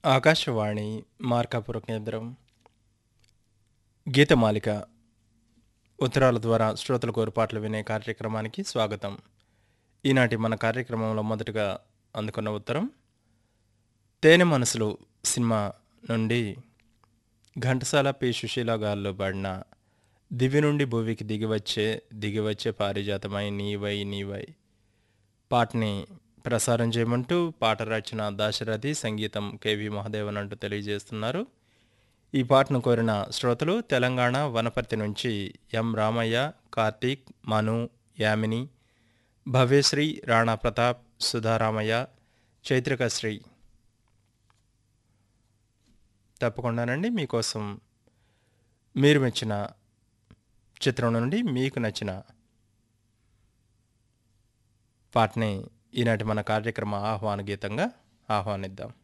ఆకాశవాణి మార్కాపుర కేంద్రం గీతమాలిక ఉత్తరాల ద్వారా శ్రోతల కోరుపాట్లు వినే కార్యక్రమానికి స్వాగతం ఈనాటి మన కార్యక్రమంలో మొదటగా అందుకున్న ఉత్తరం తేనె మనసులు సినిమా నుండి ఘంటసాల పి సుశీల గారిలో పాడిన దివి నుండి భూమికి దిగివచ్చే దిగివచ్చే పారిజాతమై నీవై నీవై పాటని ప్రసారం చేయమంటూ పాట రచన దాశరథి సంగీతం కెవి మహదేవన్ అంటూ తెలియజేస్తున్నారు ఈ పాటను కోరిన శ్రోతలు తెలంగాణ వనపర్తి నుంచి ఎం రామయ్య కార్తీక్ మను యామిని భవ్యశ్రీ రాణా ప్రతాప్ సుధారామయ్య చైత్రికశ్రీ తప్పకుండానండి మీకోసం మీరు మెచ్చిన చిత్రం నుండి మీకు నచ్చిన పాటని ఈనాటి మన కార్యక్రమ ఆహ్వాన గీతంగా ఆహ్వానిద్దాం